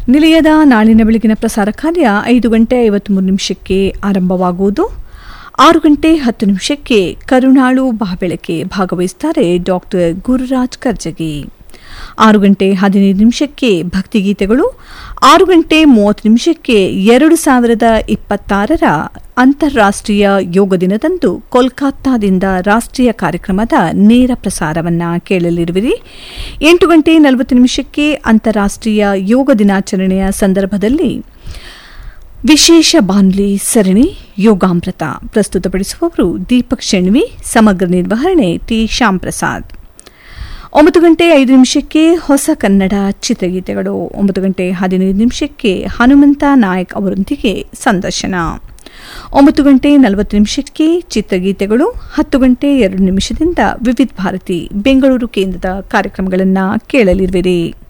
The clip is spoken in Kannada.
ನಿಲಯದ ನಾಳಿನ ಬೆಳಗಿನ ಪ್ರಸಾರ ಕಾರ್ಯ ಐದು ಗಂಟೆ ಐವತ್ಮೂರು ನಿಮಿಷಕ್ಕೆ ಆರಂಭವಾಗುವುದು ಆರು ಗಂಟೆ ಹತ್ತು ನಿಮಿಷಕ್ಕೆ ಕರುಣಾಳು ಬಾಬೆಳಕೆ ಭಾಗವಹಿಸುತ್ತಾರೆ ಡಾಕ್ಟರ್ ಗುರುರಾಜ್ ಕರ್ಜಗಿ ಆರು ಗಂಟೆ ಹದಿನೈದು ನಿಮಿಷಕ್ಕೆ ಭಕ್ತಿಗೀತೆಗಳು ಆರು ಗಂಟೆ ಮೂವತ್ತು ನಿಮಿಷಕ್ಕೆ ಎರಡು ಸಾವಿರದ ಇಪ್ಪತ್ತಾರರ ಅಂತಾರಾಷ್ಟ್ರೀಯ ಯೋಗ ದಿನದಂದು ಕೋಲ್ಕತ್ತಾದಿಂದ ರಾಷ್ಟ್ರೀಯ ಕಾರ್ಯಕ್ರಮದ ನೇರ ಪ್ರಸಾರವನ್ನು ಕೇಳಲಿರುವಿರಿ ಎಂಟು ಗಂಟೆ ನಲವತ್ತು ನಿಮಿಷಕ್ಕೆ ಅಂತಾರಾಷ್ಟ್ರೀಯ ಯೋಗ ದಿನಾಚರಣೆಯ ಸಂದರ್ಭದಲ್ಲಿ ವಿಶೇಷ ಬಾನುಲಿ ಸರಣಿ ಯೋಗಾಮೃತ ಪ್ರಸ್ತುತಪಡಿಸುವವರು ದೀಪಕ್ ಶೆಣ್ವಿ ಸಮಗ್ರ ನಿರ್ವಹಣೆ ಟಿ ಶ್ಯಾಮ್ ಪ್ರಸಾದ್ ಒಂಬತ್ತು ಗಂಟೆ ಐದು ನಿಮಿಷಕ್ಕೆ ಹೊಸ ಕನ್ನಡ ಚಿತ್ರಗೀತೆಗಳು ಒಂಬತ್ತು ಗಂಟೆ ಹದಿನೈದು ನಿಮಿಷಕ್ಕೆ ಹನುಮಂತ ನಾಯಕ್ ಅವರೊಂದಿಗೆ ಸಂದರ್ಶನ ಒಂಬತ್ತು ಗಂಟೆ ನಲವತ್ತು ನಿಮಿಷಕ್ಕೆ ಚಿತ್ರಗೀತೆಗಳು ಹತ್ತು ಗಂಟೆ ಎರಡು ನಿಮಿಷದಿಂದ ವಿವಿಧ ಭಾರತಿ ಬೆಂಗಳೂರು ಕೇಂದ್ರದ ಕಾರ್ಯಕ್ರಮಗಳನ್ನು ಕೇಳಲಿರುವಿರಿ